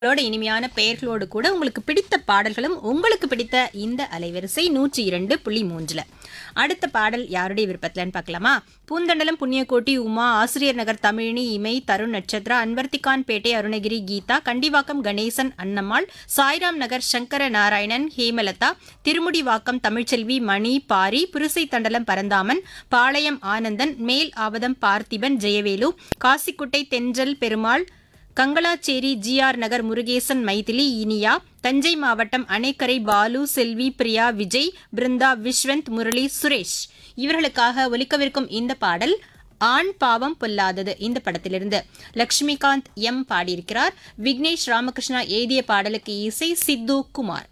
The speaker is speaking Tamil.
உங்களோட இனிமையான பெயர்களோடு கூட உங்களுக்கு பிடித்த பாடல்களும் உங்களுக்கு பிடித்த இந்த அலைவரிசை நூற்றி இரண்டு புள்ளி மூன்றுல அடுத்த பாடல் யாருடைய விருப்பத்திலன்னு பார்க்கலாமா பூந்தண்டலம் புண்ணியக்கோட்டி உமா ஆசிரியர் நகர் தமிழினி இமை தருண் நட்சத்திரா அன்வர்த்திகான் பேட்டை அருணகிரி கீதா கண்டிவாக்கம் கணேசன் அன்னம்மாள் சாய்ராம் நகர் சங்கர நாராயணன் ஹேமலதா திருமுடிவாக்கம் தமிழ்ச்செல்வி மணி பாரி புரிசை தண்டலம் பரந்தாமன் பாளையம் ஆனந்தன் மேல் ஆவதம் பார்த்திபன் ஜெயவேலு காசிக்குட்டை தென்றல் பெருமாள் கங்களாச்சேரி ஜிஆர் நகர் முருகேசன் மைதிலி இனியா தஞ்சை மாவட்டம் அணைக்கரை பாலு செல்வி பிரியா விஜய் பிருந்தா விஸ்வந்த் முரளி சுரேஷ் இவர்களுக்காக ஒலிக்கவிருக்கும் இந்த பாடல் ஆண் பாவம் பொல்லாதது இந்த படத்திலிருந்து லக்ஷ்மிகாந்த் எம் பாடியிருக்கிறார் விக்னேஷ் ராமகிருஷ்ணா எழுதிய பாடலுக்கு இசை சித்து குமார்